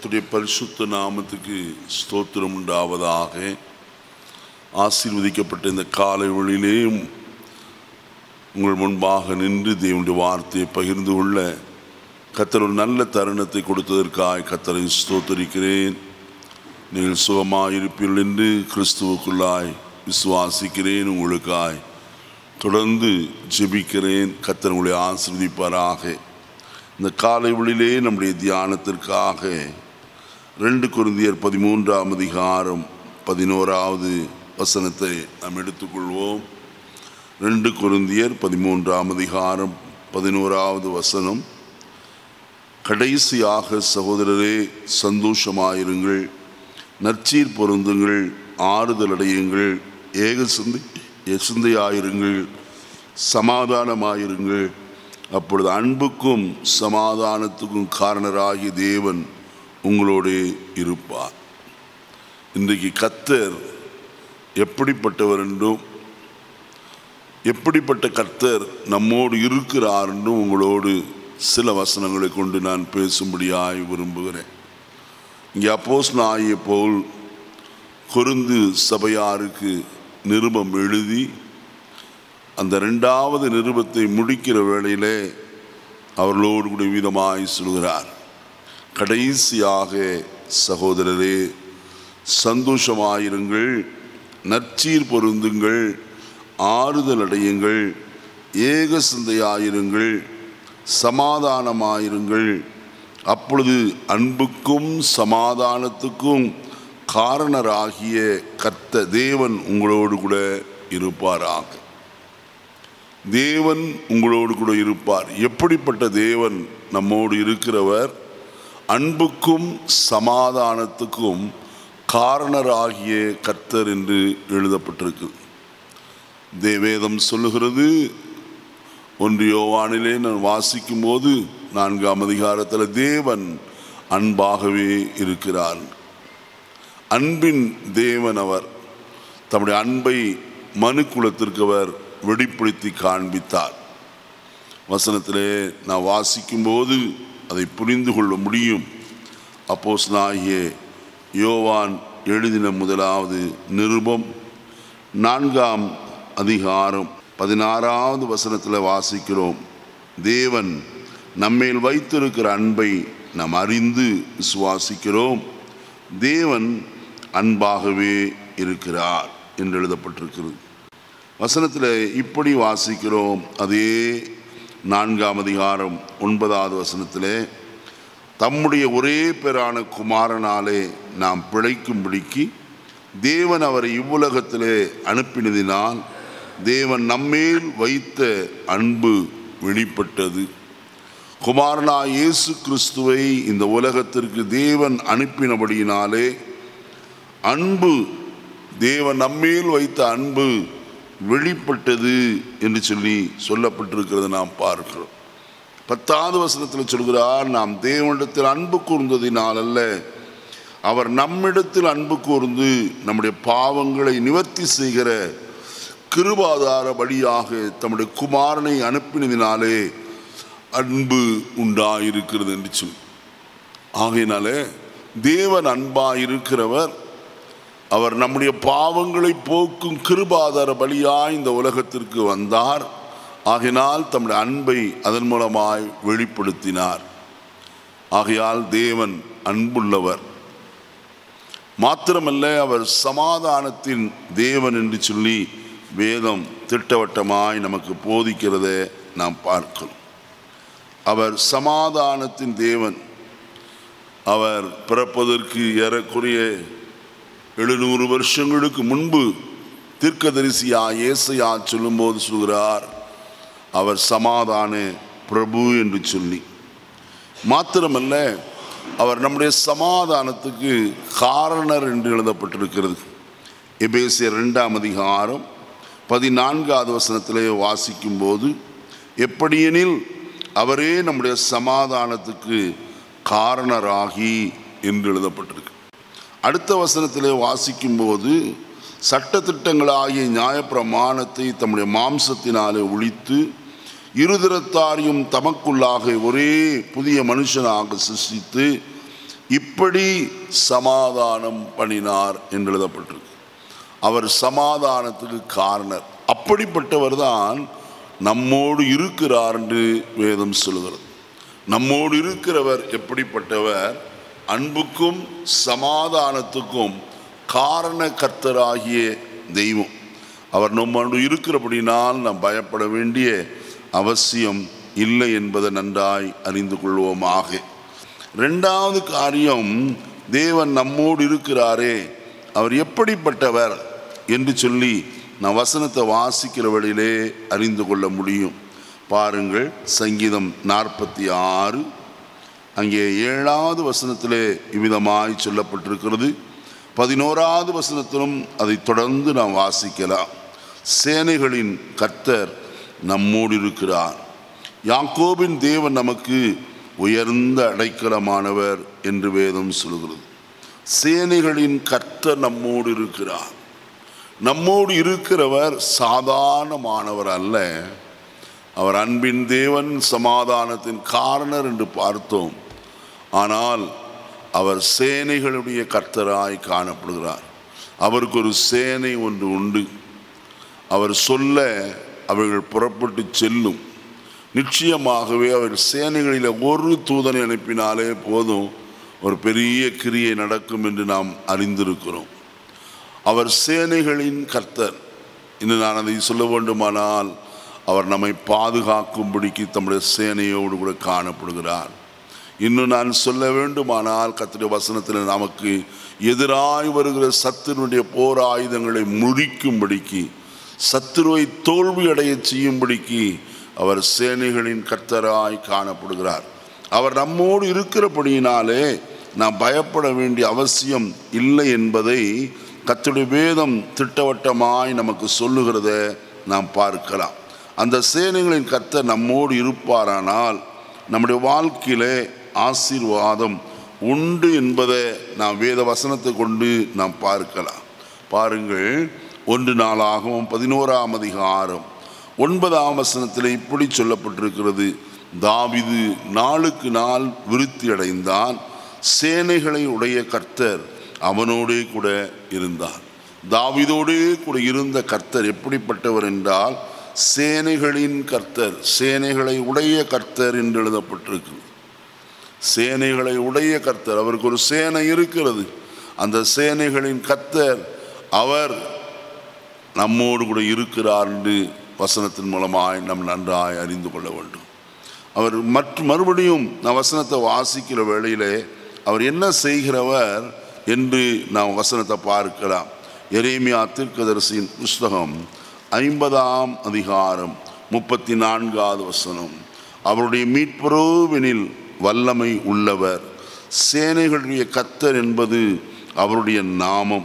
கர்த்தருடைய பரிசுத்த நாமத்துக்கு ஸ்தோத்திரம் உண்டாவதாக ஆசீர்வதிக்கப்பட்ட இந்த காலை வழியிலேயும் உங்கள் முன்பாக நின்று தேவனுடைய வார்த்தையை பகிர்ந்து கொள்ள கத்தர் ஒரு நல்ல தருணத்தை கொடுத்ததற்காக கத்தரை ஸ்தோத்தரிக்கிறேன் நீங்கள் சுகமாயிருப்பீர்கள் என்று கிறிஸ்துவுக்குள்ளாய் விசுவாசிக்கிறேன் உங்களுக்காய் தொடர்ந்து ஜெபிக்கிறேன் கத்தர் உங்களை ஆசீர்வதிப்பாராக இந்த காலை வழியிலே நம்முடைய தியானத்திற்காக ரெண்டு குருந்தியர் பதிமூன்றாம் அதிகாரம் பதினோராவது வசனத்தை நாம் எடுத்துக்கொள்வோம் ரெண்டு குருந்தியர் பதிமூன்றாம் அதிகாரம் பதினோராவது வசனம் கடைசியாக சகோதரரே சந்தோஷமாயிருங்கள் நற்சீர் பொருந்துங்கள் ஆறுதல் அடையுங்கள் ஏக சிந்தை சிந்தையாயிருங்கள் சமாதானமாயிருங்கள் அப்பொழுது அன்புக்கும் சமாதானத்துக்கும் காரணராகிய தேவன் உங்களோடு இருப்பார் இன்றைக்கு கத்தர் எப்படிப்பட்டவர் என்றும் எப்படிப்பட்ட கர்த்தர் நம்மோடு இருக்கிறார் என்றும் உங்களோடு சில வசனங்களை கொண்டு நான் பேசும்படியாய் விரும்புகிறேன் இங்கே அப்போஸ் நாயை போல் கொருந்து சபையாருக்கு நிருபம் எழுதி அந்த ரெண்டாவது நிருபத்தை முடிக்கிற வேளையிலே அவர்களோடு கூட விதமாய் சொல்கிறார் கடைசியாக சகோதரரே சந்தோஷமாயிருங்கள் நற்சீர் பொருந்துங்கள் ஆறுதல் அடையுங்கள் ஏக சிந்தையாயிருங்கள் சமாதானமாயிருங்கள் அப்பொழுது அன்புக்கும் சமாதானத்துக்கும் காரணராகிய கர்த்த தேவன் உங்களோடு கூட இருப்பாராக தேவன் உங்களோடு கூட இருப்பார் எப்படிப்பட்ட தேவன் நம்மோடு இருக்கிறவர் அன்புக்கும் சமாதானத்துக்கும் காரணராகிய கர்த்தர் என்று எழுதப்பட்டிருக்கு தேவேதம் சொல்லுகிறது ஒன்று யோவானிலே நான் வாசிக்கும் போது நான்காம் அதிகாரத்தில் தேவன் அன்பாகவே இருக்கிறார் அன்பின் தேவன் அவர் தம்முடைய அன்பை மனு குலத்திற்கு அவர் வெளிப்படுத்தி காண்பித்தார் வசனத்திலே நான் வாசிக்கும்போது அதை புரிந்து கொள்ள முடியும் அப்போஸ் நாகிய யோவான் எழுதின முதலாவது நிருபம் நான்காம் அதிகாரம் பதினாறாவது வசனத்தில் வாசிக்கிறோம் தேவன் நம்மேல் வைத்திருக்கிற அன்பை நாம் அறிந்து விசுவாசிக்கிறோம் தேவன் அன்பாகவே இருக்கிறார் என்று எழுதப்பட்டிருக்கிறது வசனத்தில் இப்படி வாசிக்கிறோம் அதே நான்காம் அதிகாரம் ஒன்பதாவது வசனத்தில் தம்முடைய ஒரே பேரான குமாரனாலே நாம் பிழைக்கும்படிக்கு தேவன் அவரை இவ்வுலகத்திலே அனுப்பினதினால் தேவன் நம்மேல் வைத்த அன்பு வெளிப்பட்டது குமாரனா இயேசு கிறிஸ்துவை இந்த உலகத்திற்கு தேவன் அனுப்பினபடியினாலே அன்பு தேவன் நம்மேல் வைத்த அன்பு வெளிப்பட்டது என்று சொல்லி சொல்லப்பட்டிருக்கிறது நாம் பார்க்கிறோம் பத்தாவது வசனத்தில் சொல்கிறார் நாம் தேவனிடத்தில் அன்பு கூர்ந்ததினால் அல்ல அவர் நம்மிடத்தில் அன்பு கூர்ந்து நம்முடைய பாவங்களை நிவர்த்தி செய்கிற கிருபாதார வழியாக தம்முடைய குமாரனை அனுப்பினதினாலே அன்பு உண்டாயிருக்கிறது என்று சொல்லி ஆகையினாலே தேவன் அன்பாயிருக்கிறவர் அவர் நம்முடைய பாவங்களை போக்கும் கிருபாதார பலியாய் இந்த உலகத்திற்கு வந்தார் ஆகையினால் தம்முடைய அன்பை அதன் மூலமாய் வெளிப்படுத்தினார் ஆகையால் தேவன் அன்புள்ளவர் மாத்திரமல்ல அவர் சமாதானத்தின் தேவன் என்று சொல்லி வேதம் திட்டவட்டமாய் நமக்கு போதிக்கிறத நாம் பார்க்கிறோம் அவர் சமாதானத்தின் தேவன் அவர் பிறப்பதற்கு ஏறக்குறைய எழுநூறு வருஷங்களுக்கு முன்பு தீர்க்கதரிசியா ஏசையா சொல்லும்போது சொல்கிறார் அவர் சமாதான பிரபு என்று சொல்லி மாத்திரமல்ல அவர் நம்முடைய சமாதானத்துக்கு காரணர் என்று எழுதப்பட்டிருக்கிறது எபேசியர் ரெண்டாம் அதிகாரம் பதினான்காவது வசனத்திலே வாசிக்கும்போது எப்படியெனில் அவரே நம்முடைய சமாதானத்துக்கு காரணராகி என்று எழுதப்பட்டிருக்கு அடுத்த வசனத்திலே வாசிக்கும்போது சட்டத்திட்டங்களாகிய நியாயப்பிரமாணத்தை தம்முடைய மாம்சத்தினாலே ஒழித்து இருதரத்தாரையும் தமக்குள்ளாக ஒரே புதிய மனுஷனாக சிருஷ்டித்து இப்படி சமாதானம் பண்ணினார் என்று எழுதப்பட்டிருக்கு அவர் சமாதானத்துக்கு காரணர் அப்படிப்பட்டவர் தான் நம்மோடு இருக்கிறார் என்று வேதம் சொல்கிறது நம்மோடு இருக்கிறவர் எப்படிப்பட்டவர் அன்புக்கும் சமாதானத்துக்கும் காரண கர்த்தராகிய தெய்வம் அவர் நம்மோடு இருக்கிறபடினால் நாம் பயப்பட வேண்டிய அவசியம் இல்லை என்பதை நன்றாய் அறிந்து கொள்வோமாக ரெண்டாவது காரியம் தேவன் நம்மோடு இருக்கிறாரே அவர் எப்படிப்பட்டவர் என்று சொல்லி நான் வசனத்தை வாசிக்கிற வழியிலே அறிந்து கொள்ள முடியும் பாருங்கள் சங்கீதம் நாற்பத்தி ஆறு அங்கே ஏழாவது வசனத்திலே இவ்விதமாய் சொல்லப்பட்டிருக்கிறது பதினோராவது வசனத்திலும் அதை தொடர்ந்து நாம் வாசிக்கலாம் சேனைகளின் கர்த்தர் நம்மோடு இருக்கிறார் யாக்கோபின் தேவன் நமக்கு உயர்ந்த அடைக்கலமானவர் என்று வேதம் சொல்கிறது சேனைகளின் கர்த்தர் நம்மோடு இருக்கிறார் நம்மோடு இருக்கிறவர் சாதாரணமானவர் அல்ல அவர் அன்பின் தேவன் சமாதானத்தின் காரணர் என்று பார்த்தோம் ஆனால் அவர் சேனைகளுடைய கர்த்தராய் காணப்படுகிறார் அவருக்கு ஒரு சேனை ஒன்று உண்டு அவர் சொல்ல அவர்கள் புறப்பட்டு செல்லும் நிச்சயமாகவே அவர் சேனைகளில் ஒரு தூதனை அனுப்பினாலே போதும் ஒரு பெரிய கிரியை நடக்கும் என்று நாம் அறிந்திருக்கிறோம் அவர் சேனைகளின் கர்த்தர் இன்னும் நான் அதை சொல்ல வேண்டுமானால் அவர் நம்மை பாதுகாக்கும்படிக்கு தம்முடைய சேனையோடு கூட காணப்படுகிறார் இன்னும் நான் சொல்ல வேண்டுமானால் கர்த்தருடைய வசனத்தில் நமக்கு எதிராய் வருகிற சத்துருடைய போர் ஆயுதங்களை முழிக்கும்படிக்கு சத்துருவை தோல்வி அடைய செய்யும்படிக்கு அவர் சேனைகளின் கர்த்தராய் காணப்படுகிறார் அவர் நம்மோடு இருக்கிறபடியினாலே நாம் பயப்பட வேண்டிய அவசியம் இல்லை என்பதை கர்த்தருடைய வேதம் திட்டவட்டமாய் நமக்கு சொல்லுகிறத நாம் பார்க்கலாம் அந்த சேனைகளின் கர்த்தர் நம்மோடு இருப்பாரானால் நம்முடைய வாழ்க்கையிலே ஆசீர்வாதம் உண்டு என்பதை நாம் வேத வசனத்தை கொண்டு நாம் பார்க்கலாம் பாருங்கள் ஒன்று நாளாகவும் பதினோராம் அதிகாரம் ஒன்பதாம் வசனத்தில் இப்படி சொல்லப்பட்டிருக்கிறது தாவிது நாளுக்கு நாள் விருத்தி அடைந்தான் சேனைகளை உடைய கர்த்தர் அவனோடே கூட இருந்தார் தாவிதோடே கூட இருந்த கர்த்தர் எப்படிப்பட்டவர் என்றால் சேனைகளின் கர்த்தர் சேனைகளை உடைய கர்த்தர் என்று எழுதப்பட்டிருக்கு சேனைகளை உடைய கர்த்தர் அவருக்கு ஒரு சேனை இருக்கிறது அந்த சேனைகளின் கர்த்தர் அவர் நம்மோடு கூட இருக்கிறார் என்று வசனத்தின் மூலமாய் நம் நன்றாய் அறிந்து கொள்ள வேண்டும் அவர் மற்ற மறுபடியும் நான் வசனத்தை வாசிக்கிற வேளையிலே அவர் என்ன செய்கிறவர் என்று நாம் வசனத்தை பார்க்கலாம் எரேமியா தீர்க்கதரிசியின் புஸ்தகம் ஐம்பதாம் அதிகாரம் முப்பத்தி நான்காவது வசனம் அவருடைய மீட்பரோவெனில் வல்லமை உள்ளவர் சேனைகளுடைய கத்தர் என்பது அவருடைய நாமம்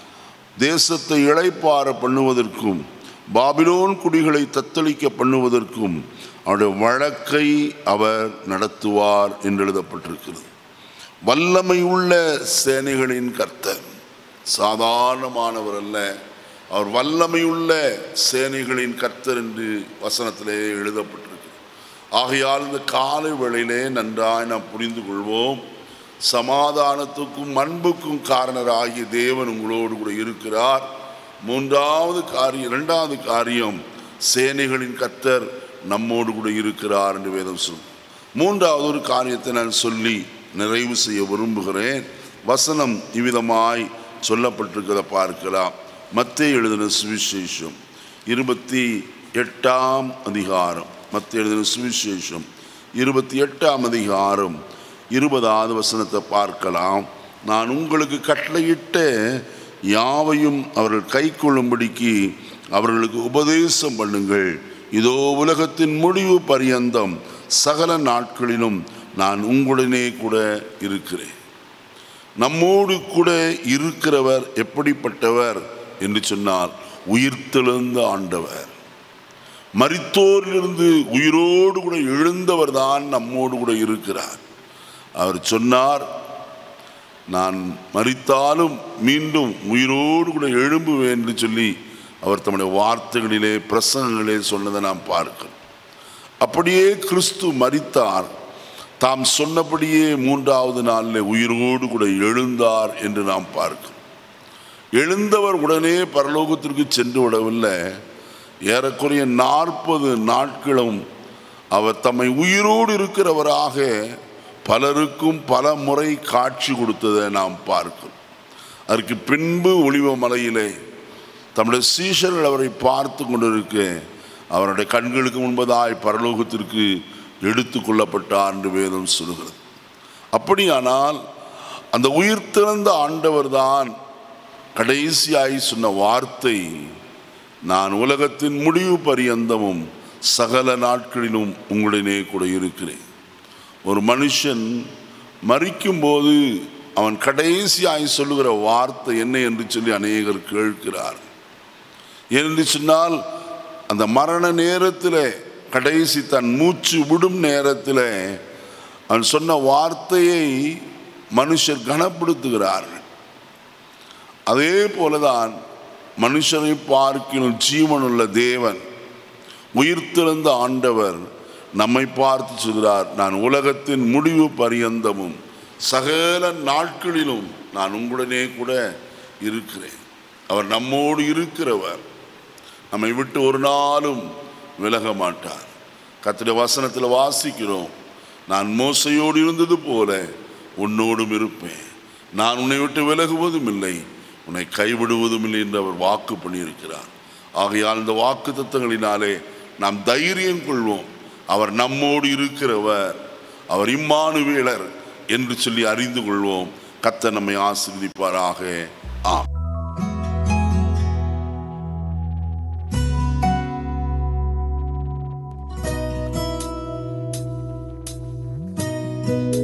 தேசத்தை இளைப்பார பண்ணுவதற்கும் பாபிலோன் குடிகளை தத்தளிக்க பண்ணுவதற்கும் அவருடைய வழக்கை அவர் நடத்துவார் என்று எழுதப்பட்டிருக்கிறது வல்லமை உள்ள சேனைகளின் கர்த்தர் சாதாரணமானவர் அல்ல அவர் வல்லமையுள்ள சேனைகளின் கர்த்தர் என்று வசனத்திலே எழுதப்பட்டிருக்கு ஆகையால் இந்த காலை வேளையிலே நன்றாய் நாம் புரிந்து கொள்வோம் சமாதானத்துக்கும் அன்புக்கும் காரணராகிய தேவன் உங்களோடு கூட இருக்கிறார் மூன்றாவது காரியம் இரண்டாவது காரியம் சேனைகளின் கர்த்தர் நம்மோடு கூட இருக்கிறார் என்று வேதம் சொல்லும் மூன்றாவது ஒரு காரியத்தை நான் சொல்லி நிறைவு செய்ய விரும்புகிறேன் வசனம் இவ்விதமாய் சொல்லப்பட்டிருக்கிறத பார்க்கலாம் மத்திய எழுதின சுவிசேஷம் இருபத்தி எட்டாம் அதிகாரம் மத்திய எழுதின சுவிசேஷம் இருபத்தி எட்டாம் அதிகாரம் இருபதாவது வசனத்தை பார்க்கலாம் நான் உங்களுக்கு கட்டளையிட்ட யாவையும் அவர்கள் கை கொள்ளும்படிக்கு அவர்களுக்கு உபதேசம் பண்ணுங்கள் இதோ உலகத்தின் முடிவு பரியந்தம் சகல நாட்களிலும் நான் உங்களுடனே கூட இருக்கிறேன் நம்மோடு கூட இருக்கிறவர் எப்படிப்பட்டவர் என்று சொன்னால் உயிர்த்தெழுந்த ஆண்டவர் மரித்தோரிலிருந்து உயிரோடு கூட எழுந்தவர் தான் நம்மோடு கூட இருக்கிறார் அவர் சொன்னார் நான் மரித்தாலும் மீண்டும் உயிரோடு கூட எழும்புவேன் என்று சொல்லி அவர் தம்முடைய வார்த்தைகளிலே பிரசங்கங்களிலே சொன்னதை நாம் பார்க்கிறோம் அப்படியே கிறிஸ்து மரித்தார் தாம் சொன்னபடியே மூன்றாவது நாளில் உயிரோடு கூட எழுந்தார் என்று நாம் பார்க்கிறோம் எழுந்தவர் உடனே பரலோகத்திற்கு சென்று விடவில்லை ஏறக்குறைய நாற்பது நாட்களும் அவர் தம்மை உயிரோடு இருக்கிறவராக பலருக்கும் பல முறை காட்சி கொடுத்ததை நாம் பார்க்கிறோம் அதற்கு பின்பு ஒளிவ மலையிலே தம்முடைய சீஷர்கள் அவரை பார்த்து கொண்டிருக்க அவருடைய கண்களுக்கு முன்பதாய் பரலோகத்திற்கு எடுத்து கொள்ளப்பட்டார் என்று வேதம் சொல்கிறது அப்படியானால் அந்த உயிர் திறந்த ஆண்டவர் தான் கடைசியாய் சொன்ன வார்த்தை நான் உலகத்தின் முடிவு பரியந்தமும் சகல நாட்களிலும் உங்களுடனே கூட இருக்கிறேன் ஒரு மனுஷன் மறிக்கும்போது அவன் கடைசியாய் சொல்லுகிற வார்த்தை என்ன என்று சொல்லி அநேகர் கேட்கிறார் என்று சொன்னால் அந்த மரண நேரத்தில் கடைசி தன் மூச்சு விடும் நேரத்தில் அவன் சொன்ன வார்த்தையை மனுஷர் கனப்படுத்துகிறார்கள் அதே போலதான் மனுஷனை பார்க்கிலும் ஜீவனுள்ள தேவன் உயிர்த்தெழுந்த ஆண்டவர் நம்மை பார்த்து சொல்கிறார் நான் உலகத்தின் முடிவு பரியந்தமும் சகல நாட்களிலும் நான் உங்களுடனே கூட இருக்கிறேன் அவர் நம்மோடு இருக்கிறவர் நம்மை விட்டு ஒரு நாளும் விலக மாட்டார் கத்திர வசனத்தில் வாசிக்கிறோம் நான் மோசையோடு இருந்தது போல உன்னோடும் இருப்பேன் நான் உன்னை விட்டு விலகுவதும் இல்லை உன்னை கைவிடுவதும் இல்லை என்று அவர் வாக்கு பண்ணியிருக்கிறார் ஆகையால் இந்த வாக்கு தத்தங்களினாலே நாம் தைரியம் கொள்வோம் அவர் நம்மோடு இருக்கிறவர் அவர் இம்மானுவேலர் என்று சொல்லி அறிந்து கொள்வோம் கத்த நம்மை ஆசீர்வதிப்பாராக ஆம் thank you